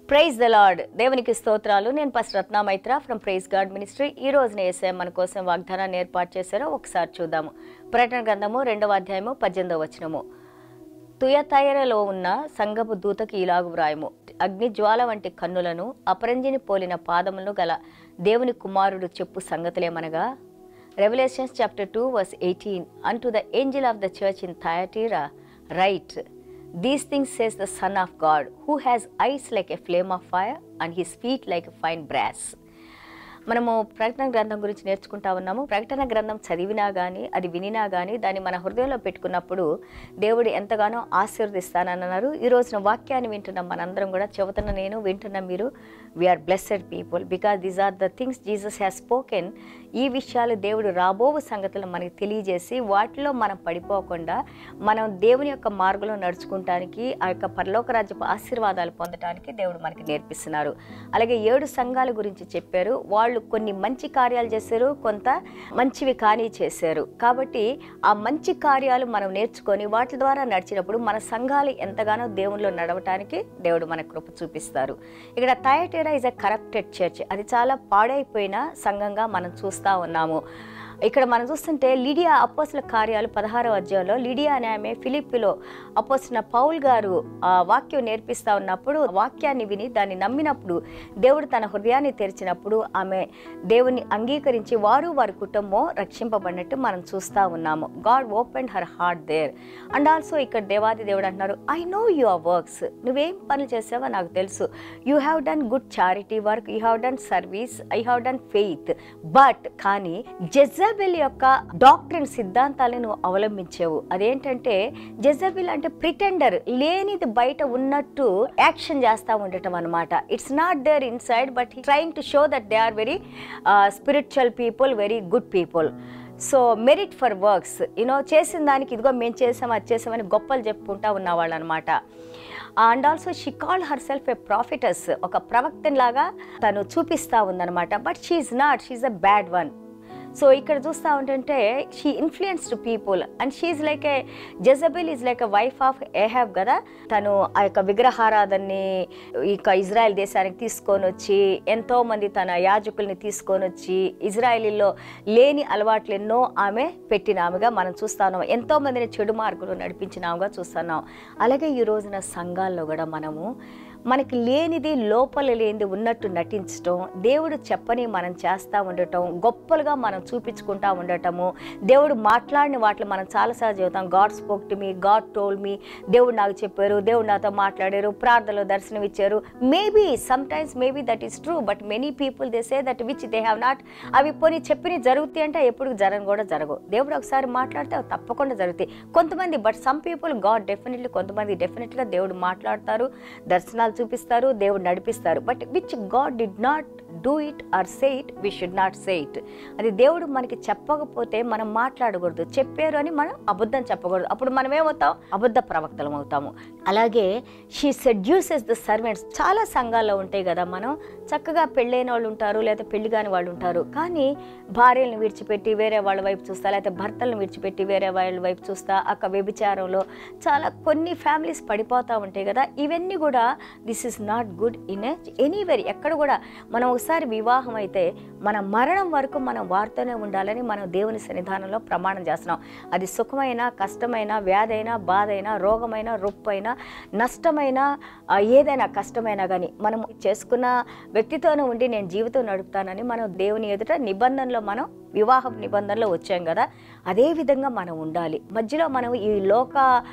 praise the lord దేవునికి స్తోత్రాలు నేను first Ratna Maitra from praise God ministry ఈ రోజున ఏసే మన కోసం వాగ్దానాన్ని ఏర్పాటు చేశారో ఒకసారి చూద్దాము ప్రకటన గ్రంథము రెండవ అధ్యాయము పద్దెనిమిదవ వచనము తుయతైరలో ఉన్న సంగపు దూతకి ఇలాగు వ్రాయము అగ్ని జ్వాల వంటి కన్నులను అపరంజిని పోలిన పాదములను గల దేవుని కుమారుడు చెప్పు సంగతులేమనగా revolutions chapter two verse eighteen and to the angel of the church in Thyatira write these things says the son of God who has eyes like a flame of fire and his feet like a fine brass మనము ప్రకటన గ్రంథం గురించి నేర్చుకుంటా ఉన్నాము ప్రకటన గ్రంథం చదివినా కానీ అది వినినా కానీ దాన్ని మన హృదయంలో పెట్టుకున్నప్పుడు దేవుడు ఎంతగానో ఆశీర్వదిస్తానన్నారు ఈ రోజున వాక్యాన్ని వింటున్న మనందరం కూడా చెబుతున్న నేను వింటున్న మీరు we are blessed people because these are the things Jesus has spoken ఈ విషయాలు దేవుడు రాబోవు సంగతులు మనకి తెలియజేసి వాటిలో మనం పడిపోకుండా మనం దేవుని యొక్క మార్గంలో నడుచుకుంటానికి ఆ యొక్క పరలోక రాజ్యపు ఆశీర్వాదాలు పొందడానికి దేవుడు మనకి నేర్పిస్తున్నారు అలాగే ఏడు సంఘాల గురించి చెప్పారు వాళ్ళు కొన్ని మంచి కార్యాలు చేశారు కొంత మంచివి కానీ చేశారు కాబట్టి ఆ మంచి కార్యాలు మనం నేర్చుకొని వాటి ద్వారా నడిచినప్పుడు మన సంఘాలు ఎంతగానో దేవునిలో నడవటానికి దేవుడు మన కృప చూపిస్తారు ఇక్కడ Thyatira is a corrupted church అది చాలా పాడైపోయిన సంఘంగా మనం చూస్తూ ఉన్నాము ఇక్కడ మనం చూస్తుంటే లిడియా అపోసల కార్యాలు పదహారవ అధ్యాయంలో లిడియా అనే ఆమె ఫిలిప్పిలో అపోసిన పౌల్ గారు ఆ వాక్యం నేర్పిస్తా ఉన్నప్పుడు వాక్యాన్ని విని దాన్ని నమ్మినప్పుడు దేవుడు తన హృదయాన్ని తెరిచినప్పుడు ఆమె దేవుని అంగీకరించి వారు వారి కుటుంబం రక్షింపబడినట్టు మనం చూస్తూ ఉన్నాము God open her heart there and also ఇక్కడ దేవాది దేవుడు అంటున్నారు ఐ నో యువర్ వర్క్స్ నువ్వేం పనులు చేసావో నాకు తెలుసు you have done good charity work you have done service I have done faith but కానీ జెజబెల్ యొక్క డాక్టరీన్ సిద్ధాంతాలను నువ్వు అవలంబించావు అదేంటంటే జెజబెల్ అంటే ప్రిటెండర్ లేనిది బయట ఉన్నట్టు యాక్షన్ చేస్తూ ఉండటం అనమాట it's not there inside but trying to show that they are very spiritual people very good people so merit for works you know చేసిన దానికి ఇదిగో మేము చేసాం అది చేసామని గొప్పలు చెప్పుకుంటా ఉన్నవాళ్ళు అనమాట and also she call herself a prophetess ఒక ప్రవక్తలాగా తను చూపిస్తా ఉందన్నమాట but she's not she's a bad one so ఇక్కడ చూస్తూ ఉంటుంటే she influenced people and she's like a Jezebel is like a wife of Ahab కదా తను ఆ యొక్క విగ్రహారాధనని ఇక ఇజ్రాయెల్ దేశానికి తీసుకొని వచ్చి ఎంతో మంది తన యాజకుల్ని తీసుకొని వచ్చి ఇజ్రాయలీలో లేని అలవాట్లు ఎన్నో ఆమె పెట్టిన ఆమెగా మనం చూస్తున్నాం ఎంతో మందిని చెడు మార్గంలో నడిపించిన ఆమెగా చూస్తున్నాం అలాగే ఈ రోజున సంఘాల్లో కూడా మనము మనకి లేనిది లోపల లేనిది ఉన్నట్టు నటించటం దేవుడు చెప్పని మనం చేస్తూ ఉండటం గొప్పలుగా మనం చూపించుకుంటా ఉండటము దేవుడు మాట్లాడిన వాటిలో మనం చాలాసార్లు చెబుతాం God spoke to me God told me దేవుడు నాకు చెప్పారు దేవుడు నాతో మాట్లాడారు ప్రార్థనలో దర్శనం ఇచ్చారు maybe sometimes maybe that is true but many people they say that which they have not అవి పోనీ చెప్పిన జరుగుతాయి అంటే ఎప్పుడు జరగని కూడా జరగవు దేవుడు ఒకసారి మాట్లాడితే అవి తప్పకుండా జరుగుతాయి కొంతమంది but some people God definitely కొంతమంది డెఫినెట్గా దేవుడు మాట్లాడతారు దర్శనాలు చూపిస్తారు దేవుడు నడిపిస్తారు but which God did not do it or say it we should not say it అది దేవుడు మనకి చెప్పకపోతే మనం మాట్లాడకూడదు చెప్పారు అని మనం అబద్ధం చెప్పకూడదు అప్పుడు మనం ఏమవుతాం అబద్ధ ప్రవక్తలం అవుతాము అలాగే షీ సెడ్యూసెస్ ద సర్వెంట్స్ చాలా సంఘాల్లో ఉంటాయి కదా మనం చక్కగా పెళ్ళైన వాళ్ళు ఉంటారు లేదా పెళ్లి కాని వాళ్ళు ఉంటారు కానీ భార్యలను విడిచిపెట్టి వేరే వాళ్ళ వైపు చూస్తా లేకపోతే భర్తలను విడిచిపెట్టి వేరే వాళ్ళ వైపు చూస్తా అక్క వ్యభిచారంలో చాలా కొన్ని ఫ్యామిలీస్ పడిపోతూ ఉంటాయి కదా ఇవన్నీ కూడా this is not good in anywhere ఎక్కడ కూడా మనం ఒకసారి వివాహం అయితే మన మరణం వరకు మనం వారితోనే ఉండాలని మనం దేవుని సన్నిధానంలో ప్రమాణం చేస్తున్నాం అది సుఖమైన కష్టమైన వ్యాధైనా బాధైనా రోగమైన రొప్పైనా నష్టమైన ఆ, ఏదైనా కష్టమైనా కానీ మనం చేసుకున్న వ్యక్తితోనే ఉండి నేను జీవితం నడుపుతానని మనం దేవుని ఎదుట నిబంధనలో మనం వివాహ నిబంధనలో వచ్చాం కదా అదే విధంగా మనం ఉండాలి మధ్యలో మనం ఈ లోక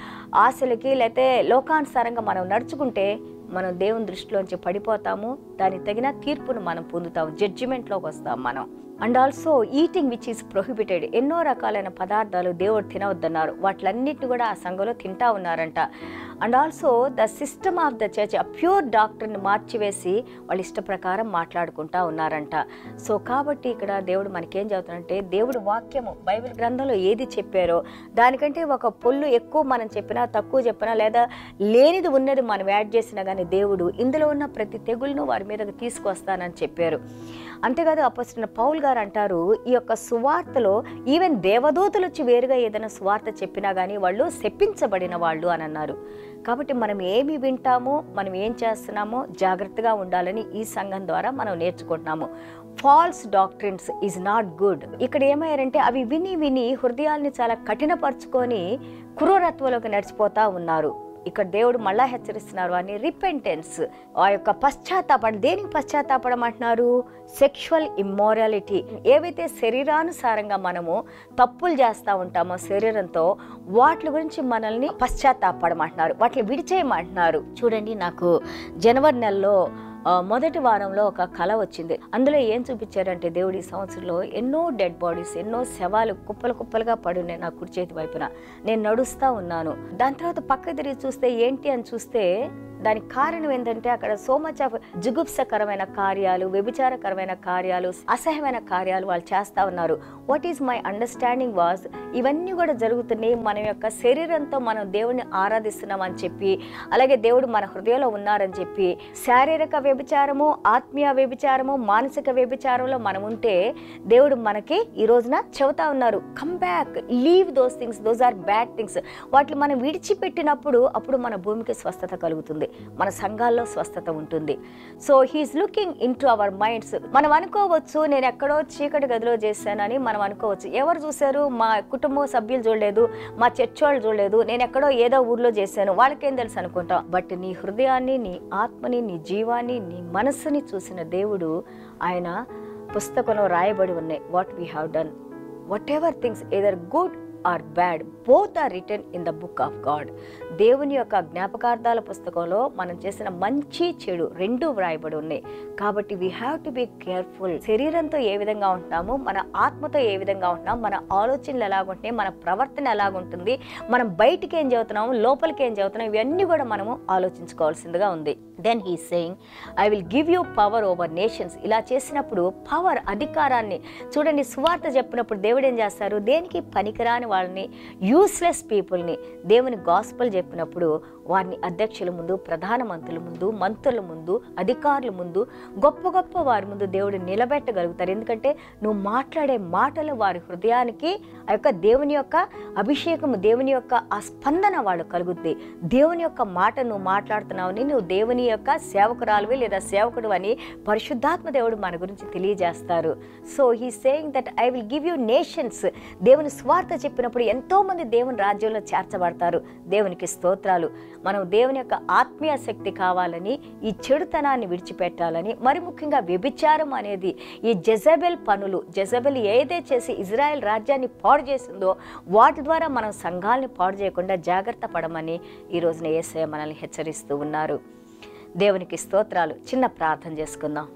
ఆశలకి లేకపోతే లోకానుసారంగా మనం నడుచుకుంటే మనం దేవుని దృష్టిలోంచి పడిపోతాము దానికి తగిన తీర్పును మనం పొందుతాం జడ్జిమెంట్లోకి వస్తాం మనం and also eating which is prohibited ఎన్నో రకాలైన పదార్థాలు దేవుడు తినవద్దన్నారు వాటిలన్నిటిని కూడా ఆ సంఘంలో తింటా ఉన్నారంట and also the system of the church ఆ ప్యూర్ డాక్టర్ని మార్చివేసి వాళ్ళ ఇష్ట ప్రకారం మాట్లాడుకుంటా ఉన్నారంట సో కాబట్టి ఇక్కడ దేవుడు మనకేం చదువుతాడంటే దేవుడు వాక్యము బైబిల్ గ్రంథంలో ఏది చెప్పారో దానికంటే ఒక పొల్లు ఎక్కువ మనం చెప్పినా తక్కువ చెప్పినా లేదా లేనిది ఉన్నది మనం యాడ్ చేసినా కానీ దేవుడు ఇందులో ఉన్న ప్రతి తెగులను వారి మీదకి తీసుకొస్తానని చెప్పారు అంతేకాదు అపస్తున్న పౌల్ గారు అంటారు ఈ యొక్క సువార్తలో ఈవెన్ దేవదూతలు వచ్చి వేరుగా ఏదైనా సువార్త చెప్పినా కానీ వాళ్ళు శప్పించబడిన వాళ్ళు అని అన్నారు కాబట్టి మనం ఏమి వింటామో మనం ఏం చేస్తున్నామో జాగ్రత్తగా ఉండాలని ఈ సంఘం ద్వారా మనం నేర్చుకుంటున్నాము false doctrines is not good ఇక్కడ ఏమయ్యారంటే అవి విని విని హృదయాల్ని చాలా కఠినపరుచుకొని క్రూరత్వంలోకి నడిచిపోతా ఉన్నారు ఇక్కడ దేవుడు మళ్ళా హెచ్చరిస్తున్నారు అని రిపెంటెన్స్ ఆ యొక్క పశ్చాత్తాపడం దేనికి పశ్చాత్తాపడం అంటున్నారు సెక్షువల్ ఇమ్మోరాలిటీ ఏవైతే శరీరానుసారంగా మనము తప్పులు చేస్తూ ఉంటామో శరీరంతో వాటి గురించి మనల్ని పశ్చాత్తాపడమంటున్నారు వాటిని విడిచేయమంటున్నారు చూడండి నాకు జనవరి నెలలో ఆ, మొదటి వారంలో ఒక కళ వచ్చింది అందులో ఏం చూపించారంటే దేవుడి ఈ సంవత్సరంలో ఎన్నో డెడ్ బాడీస్ ఎన్నో శవాలు కుప్పలు కుప్పలుగా పడున్నాయి నా కుడి చేతి వైపున నేను నడుస్తా ఉన్నాను దాని తర్వాత పక్క తిరిగి చూస్తే ఏంటి అని చూస్తే దానికి కారణం ఏంటంటే అక్కడ సో మచ్ ఆఫ్ జుగుప్సకరమైన కార్యాలు వ్యభిచారకరమైన కార్యాలు అసహ్యమైన కార్యాలు వాళ్ళు చేస్తా ఉన్నారు what is my understanding was ఇవన్నీ కూడా జరుగుతున్నాయి మన యొక్క శరీరంతో మనం దేవుడిని ఆరాధిస్తున్నాం అని చెప్పి అలాగే దేవుడు మన హృదయంలో ఉన్నారని చెప్పి శారీరక వ్యభిచారము ఆత్మీయ వ్యభిచారము మానసిక వ్యభిచారంలో మనం ఉంటే దేవుడు మనకి ఈ రోజున చెబుతా ఉన్నారు come back leave those things those are bad things వాటిని మనం విడిచిపెట్టినప్పుడు అప్పుడు మన భూమికి స్వస్థత కలుగుతుంది మన సంఘాల్లో స్వస్థత ఉంటుంది so he is looking into our minds మనం అనుకోవచ్చు నేను ఎక్కడో చీకటి గదిలో చేశానని మనం అనుకోవచ్చు ఎవరు చూశారు మా కుటుంబ సభ్యులు చూడలేదు మా చర్చ్ వాళ్ళు చూడలేదు నేను ఎక్కడో ఏదో ఊర్లో చేశాను వాళ్ళకేం తెలుసు అనుకుంటాం బట్ నీ హృదయాన్ని నీ ఆత్మని నీ జీవాన్ని నీ మనస్సుని చూసిన దేవుడు ఆయన పుస్తకంలో రాయబడి ఉన్నాయి what we have done whatever things either good or bad both are return in the book of God దేవుని యొక్క జ్ఞాపకార్థాల పుస్తకంలో మనం చేసిన మంచి చెడు రెండు వ్రాయబడి ఉన్నాయి కాబట్టి we have to be careful శరీరంతో ఏ విధంగా ఉంటున్నామో మన ఆత్మతో ఏ విధంగా ఉంటున్నాం మన ఆలోచనలు ఎలాగుంటున్నాయి మన ప్రవర్తన ఎలాగుంటుంది మనం బయటికి ఏం చదువుతున్నాము లోపలికి ఏం చదువుతున్నాం ఇవన్నీ కూడా మనము ఆలోచించుకోవాల్సిందిగా ఉంది then he saying I will give you power over nations ఇలా చేసినప్పుడు పవర్ అధికారాన్ని చూడండి సువార్త చెప్పినప్పుడు దేవుడు ఏం చేస్తారు దేనికి పనికిరాని వాళ్ళని యూస్లెస్ పీపుల్ని దేవుని గాస్పల్ చెప్పినప్పుడు వారిని అధ్యక్షుల ముందు ప్రధానమంత్రుల ముందు మంత్రుల ముందు అధికారుల ముందు గొప్ప గొప్ప వారి ముందు దేవుడు నిలబెట్టగలుగుతారు ఎందుకంటే నువ్వు మాట్లాడే మాటలు వారి హృదయానికి ఆ యొక్క దేవుని యొక్క అభిషేకము దేవుని యొక్క ఆ స్పందన వాళ్ళు కలుగుద్ది దేవుని యొక్క మాట నువ్వు మాట్లాడుతున్నావని నువ్వు దేవుని యొక్క సేవకురాలువి లేదా సేవకుడు అని పరిశుద్ధాత్మ దేవుడు మన గురించి తెలియజేస్తారు so he saying that I will give you nations దేవుని స్వార్థ చెప్పినప్పుడు ఎంతో మంది దేవుని రాజ్యంలో చేర్చబడతారు దేవునికి స్తోత్రాలు మనం దేవుని యొక్క ఆత్మీయ శక్తి కావాలని ఈ చెడుతనాన్ని విడిచిపెట్టాలని మరి ముఖ్యంగా వ్యభిచారం అనేది ఈ జెజబెల్ పనులు జెజబెల్ ఏదైతే చేసి ఇజ్రాయెల్ రాజ్యాన్ని పాడు చేసిందో వాటి ద్వారా మనం సంఘాలని పాడు చేయకుండా జాగ్రత్త పడమని ఈ రోజున ఏసయ మనల్ని హెచ్చరిస్తూ ఉన్నారు దేవునికి స్తోత్రాలు చిన్న ప్రార్థన చేసుకుందాం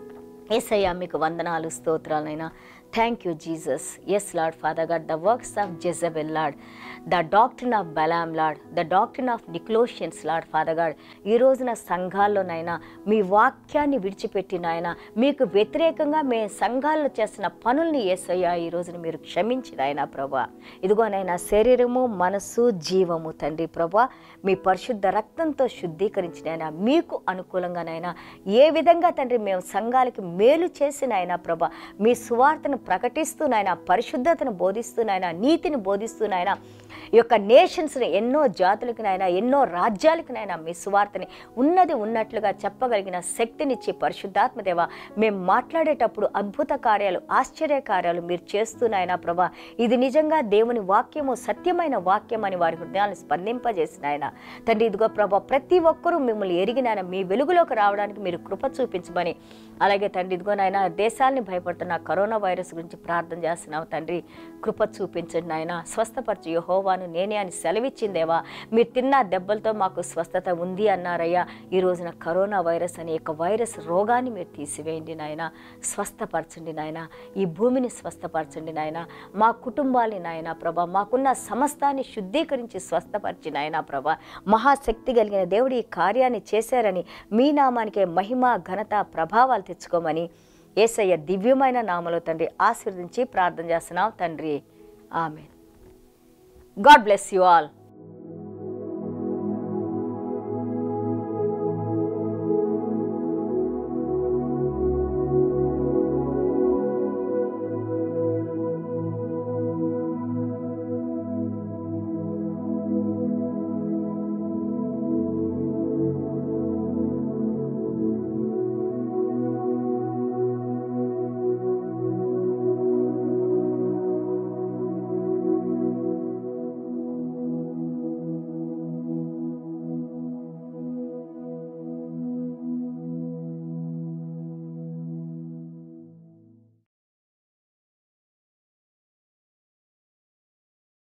ఏసయ్య మీకు వందనాలు స్తోత్రాలైనా thank you Jesus yes Lord father God the works of Jezebel Lord the doctrine of Balaam Lord the doctrine of Nicolaitans Lord father God ఈ రోజున సంఘాల్లోనైనా మీ వాక్యాన్ని విడిచిపెట్టి నాయన మీకు వ్యతిరేకంగా మే సంఘాల్లో చేస్తున్న పనుల్ని ఏసయ్యా ఈ రోజున మీరు క్షమించిన ఆయన ప్రభా ఇదిగోనైనా శరీరము మనస్సు జీవము తండ్రి ప్రభా మీ పరిశుద్ధ రక్తంతో శుద్ధీకరించిన ఆయన మీకు అనుకూలంగానైనా ఏ విధంగా తండ్రి మేము సంఘాలకి మేలు చేసిన ఆయన ప్రభా మీ సువార్తను ప్రకటిస్తూ నాయన పరిశుద్ధతను బోధిస్తూ నాయన నీతిని బోధిస్తూ నాయన ఈ యొక్క నేషన్స్ని ఎన్నో జాతులకు నాయన ఎన్నో రాజ్యాలకు నాయన మీ సువార్తని ఉన్నది ఉన్నట్లుగా చెప్పగలిగిన శక్తినిచ్చి పరిశుద్ధాత్మ దేవ మేము మాట్లాడేటప్పుడు అద్భుత కార్యాలు ఆశ్చర్య కార్యాలు మీరు చేస్తున్నాయన ప్రభా ఇది నిజంగా దేవుని వాక్యము సత్యమైన వాక్యం అని వారి హృదయాన్ని స్పందింపజేసిన ఆయన తండ్రి ఇదిగో ప్రభా ప్రతి ఒక్కరూ మిమ్మల్ని ఎరిగినాయన మీ వెలుగులోకి రావడానికి మీరు కృప చూపించమని అలాగే తండ్రి ఇదిగో నాయన దేశాల్ని భయపడుతున్న కరోనా వైరస్ గురించి ప్రార్థన చేస్తున్నావు తండ్రి కృప చూపించండి నాయన స్వస్థపరచు యహోవాను నేనే అని సెలవిచ్చిందేవా మీరు తిన్న దెబ్బలతో మాకు స్వస్థత ఉంది అన్నారయ్యా ఈ రోజున కరోనా వైరస్ అనే ఒక వైరస్ రోగాన్ని మీరు తీసివేయండి నాయన స్వస్థపరచండి నాయన ఈ భూమిని స్వస్థపరచండి నాయన మా కుటుంబాన్ని నాయన ప్రభా మాకున్న సమస్తాన్ని శుద్ధీకరించి స్వస్థపరిచి నాయన ప్రభా మహాశక్తి కలిగిన దేవుడు ఈ కార్యాన్ని చేశారని మీ నామానికే మహిమ ఘనత ప్రభావాలు తెచ్చుకోమని ఏసయ్య దివ్యమైన నామలో తండ్రి ఆశీర్వదించి ప్రార్థన చేస్తున్నాం తండ్రి ఆమె గాడ్ బ్లెస్ యు ఆల్